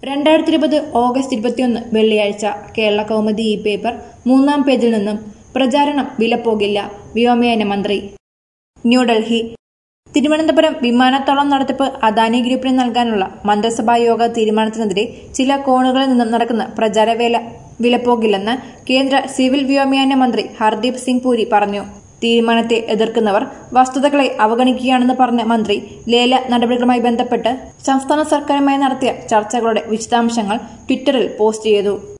രണ്ടായിരത്തി ഇരുപത് ഓഗസ്റ്റ് ഇരുപത്തിയൊന്ന് വെള്ളിയാഴ്ച കേരള കൗമുദി ഇ പേപ്പർ മൂന്നാം പേജിൽ നിന്നും പ്രചാരണം വിലപ്പോകില്ല വ്യോമയാന മന്ത്രി ന്യൂഡൽഹി തിരുവനന്തപുരം വിമാനത്താവളം നടത്തിപ്പ് അദാനി ഗ്രൂപ്പിന് നൽകാനുള്ള മന്ത്രിസഭാ യോഗ തീരുമാനത്തിനെതിരെ ചില കോണുകളിൽ നിന്നും നടക്കുന്ന പ്രചാരവേല വിലപ്പോകില്ലെന്ന് കേന്ദ്ര സിവിൽ വ്യോമയാന മന്ത്രി ഹർദീപ് സിംഗ് പുരി പറഞ്ഞു തീരുമാനത്തെ എതിർക്കുന്നവർ വസ്തുതകളെ അവഗണിക്കുകയാണെന്ന് പറഞ്ഞ മന്ത്രി ലേല നടപടികളുമായി ബന്ധപ്പെട്ട് സംസ്ഥാന സർക്കാരുമായി നടത്തിയ ചർച്ചകളുടെ വിശദാംശങ്ങൾ ട്വിറ്ററിൽ പോസ്റ്റ് ചെയ്തു